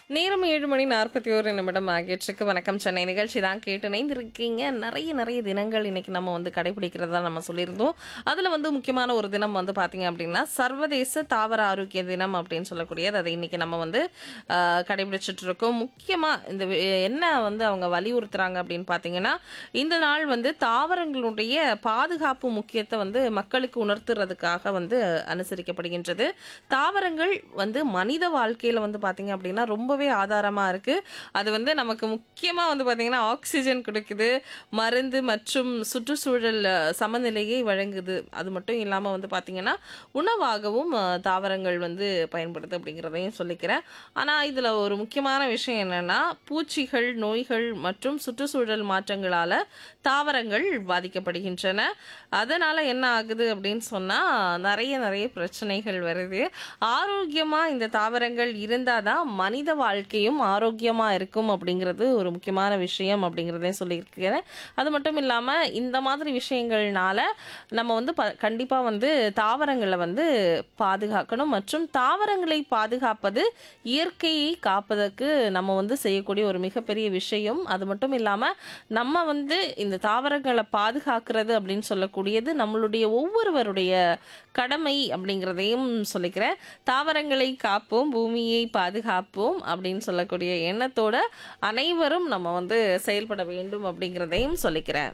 நேரம் ஏழு மணி நாற்பத்தி ஒரு நிமிடம் ஆகிடுச்சுக்கு வணக்கம் சென்னை நிகழ்ச்சி தான் கேட்டு இணைந்திருக்கீங்க நிறைய நிறைய தினங்கள் இன்னைக்கு நம்ம வந்து கடைபிடிக்கிறதா நம்ம சொல்லியிருந்தோம் அதில் வந்து முக்கியமான ஒரு தினம் வந்து பார்த்தீங்க அப்படின்னா சர்வதேச தாவர ஆரோக்கிய தினம் அப்படின்னு சொல்லக்கூடியது அதை இன்னைக்கு நம்ம வந்து ஆஹ், கடைபிடிச்சிட்டு இருக்கோம் முக்கியமாக இந்த வி- என்ன வந்து அவங்க வலியுறுத்துறாங்க அப்படின்னு பார்த்தீங்கன்னா இந்த நாள் வந்து தாவரங்களுடைய பாதுகாப்பு முக்கியத்தை வந்து மக்களுக்கு உணர்த்துறதுக்காக வந்து அனுசரிக்கப்படுகின்றது தாவரங்கள் வந்து மனித வாழ்க்கையில வந்து பாத்தீங்க அப்படின்னா ரொம்பவே ஆதாரமா இருக்கு அது வந்து நமக்கு முக்கியமா வந்து பாத்தீங்கன்னா ஆக்சிஜன் கொடுக்குது மருந்து மற்றும் சுற்றுச்சூழல் அஹ், சமநிலையை வழங்குது அது மட்டும் இல்லாம வந்து பாத்தீங்கன்னா உணவாகவும் அஹ், தாவரங்கள் வந்து பயன்படுது அப்படிங்கிறதையும் சொல்லிக்கிறேன் ஆனா இதுல ஒரு முக்கியமான விஷயம் என்னன்னா பூச்சிகள் நோய்கள் மற்றும் சுற்றுச்சூழல் மாற்றங்களால தாவரங்கள் பாதிக்கப்படுகின்றன அதனால என்ன ஆகுது அப்படின்னு சொன்னா நிறைய நிறைய பிரச்சனைகள் வருது ஆரோக்கியமா இந்த தாவரங்கள் இருந்தாதான் மனித வாழ்க்கையும் ஆரோக்கியமா இருக்கும் அப்படிங்கிறது ஒரு முக்கியமான விஷயம் அப்படிங்கிறதையும் சொல்லியிருக்கிறேன் அது மட்டும் இல்லாம இந்த மாதிரி விஷயங்கள்னால நம்ம வந்து ப கண்டிப்பா வந்து தாவரங்களை வந்து பாதுகாக்கணும் மற்றும் தாவரங்களை பாதுகாப்பது இயற்கையை காப்பதற்கு நம்ம வந்து செய்யக்கூடிய ஒரு மிகப்பெரிய விஷயம் அது மட்டும் இல்லாம நம்ம வந்து இந்த தாவரங்களை பாதுகாக்கிறது அப்படின்னு சொல்லக்கூடியது நம்மளுடைய ஒவ்வொருவருடைய கடமை அப்படிங்கிறதையும் சொல்லிக்கிறேன் தாவரங்களை காப்போம் பூமியை பாதுகாப்போம் அப்படின்னு சொல்லக்கூடிய எண்ணத்தோட அனைவரும் நம்ம வந்து செயல்பட வேண்டும் அப்படிங்கிறதையும் சொல்லிக்கிறேன்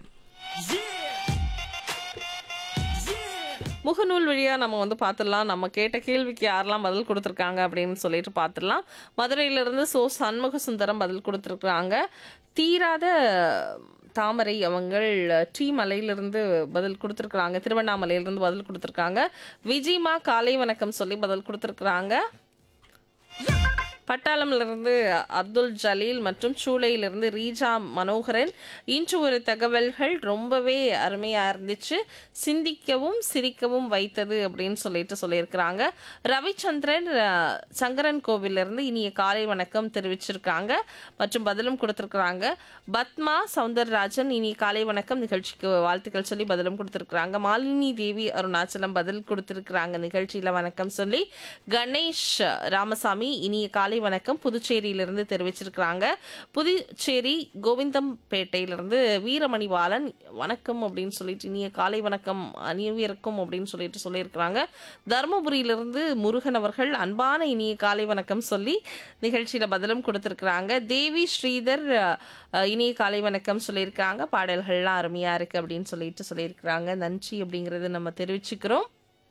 முகநூல் வழியா நம்ம வந்து பார்த்துடலாம் நம்ம கேட்ட கேள்விக்கு யாரெல்லாம் பதில் கொடுத்துருக்காங்க அப்படின்னு சொல்லிட்டு பார்த்துடலாம் மதுரையிலிருந்து சோ சண்முக சுந்தரம் பதில் கொடுத்துருக்குறாங்க தீராத தாமரை அவங்கள் டி மலையிலிருந்து பதில் கொடுத்துருக்குறாங்க திருவண்ணாமலையிலிருந்து பதில் கொடுத்துருக்காங்க விஜிமா காலை வணக்கம் சொல்லி பதில் கொடுத்துருக்குறாங்க பட்டாளம்லேருந்து அப்துல் ஜலீல் மற்றும் சூளையிலிருந்து ரீஜா மனோகரன் இன்று ஒரு தகவல்கள் ரொம்பவே அருமையாக இருந்துச்சு சிந்திக்கவும் சிரிக்கவும் வைத்தது அப்படின்னு சொல்லிட்டு சொல்லியிருக்கிறாங்க ரவிச்சந்திரன் அஹ், சங்கரன் கோவிலிருந்து இனிய காலை வணக்கம் தெரிவிச்சிருக்காங்க மற்றும் பதிலும் கொடுத்துருக்குறாங்க பத்மா சவுந்தரராஜன் இனிய காலை வணக்கம் நிகழ்ச்சிக்கு வாழ்த்துக்கள் சொல்லி பதிலும் கொடுத்துருக்குறாங்க மாலினி தேவி அருணாச்சலம் பதில் கொடுத்துருக்குறாங்க நிகழ்ச்சியில் வணக்கம் சொல்லி கணேஷ் ராமசாமி இனிய காலை வணக்கம் புதுச்சேரியிலிருந்து தெரிவிச்சிருக்கிறாங்க புதுச்சேரி கோவிந்தம்பேட்டையிலிருந்து வீரமணி பாலன் வணக்கம் அப்படின்னு சொல்லிட்டு இனிய காலை வணக்கம் அணிவிருக்கும் அப்படின்னு சொல்லிட்டு சொல்லியிருக்கிறாங்க தருமபுரியிலிருந்து முருகன் அவர்கள் அன்பான இனிய காலை வணக்கம் சொல்லி நிகழ்ச்சியில பதிலும் கொடுத்திருக்கிறாங்க தேவி ஸ்ரீதர் அஹ், இனிய காலை வணக்கம் சொல்லியிருக்காங்க பாடல்கள்லாம் அருமையா இருக்கு அப்படின்னு சொல்லிட்டு சொல்லியிருக்கிறாங்க நன்றி அப்படிங்கறது நம்ம தெரிவிச்சுக்கிறோம்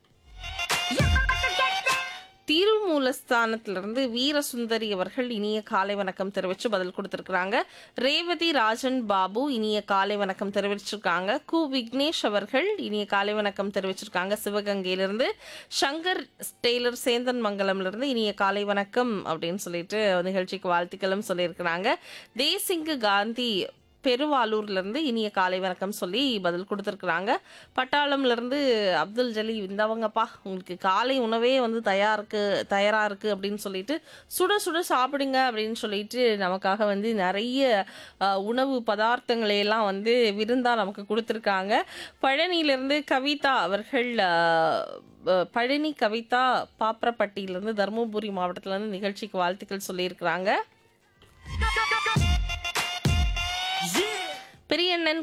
திருமூலஸ்தானத்திலிருந்து வீரசுந்தரி அவர்கள் இனிய காலை வணக்கம் தெரிவித்து பதில் கொடுத்திருக்கிறாங்க ரேவதி ராஜன் பாபு இனிய காலை வணக்கம் தெரிவிச்சிருக்காங்க கு விக்னேஷ் அவர்கள் இனிய காலை வணக்கம் தெரிவிச்சிருக்காங்க சிவகங்கையிலிருந்து சங்கர் டெய்லர் சேந்தன் மங்கலம்ல இருந்து இனிய காலை வணக்கம் அப்படின்னு சொல்லிட்டு நிகழ்ச்சிக்கு வாழ்த்துக்களும் சொல்லியிருக்கிறாங்க தேசிங்கு காந்தி பெருவாலூர்ல இருந்து இனிய காலை வணக்கம் சொல்லி பதில் கொடுத்துருக்குறாங்க பட்டாளம்ல இருந்து அப்துல் ஜலி இந்தவங்கப்பா உங்களுக்கு காலை உணவே வந்து தயாருக்கு தயாரா இருக்கு அப்படின்னு சொல்லிட்டு சுட சுட சாப்பிடுங்க அப்படின்னு சொல்லிட்டு நமக்காக வந்து நிறைய அஹ், உணவு பதார்த்தங்களை எல்லாம் வந்து விருந்தா நமக்கு கொடுத்துருக்காங்க பழனியிலிருந்து கவிதா அவர்கள் அஹ், அஹ், பழனி கவிதா பாப்பரப்பட்டியிலிருந்து தருமபுரி மாவட்டத்திலிருந்து நிகழ்ச்சிக்கு வாழ்த்துக்கள் சொல்லியிருக்கிறாங்க பெரியண்ணன்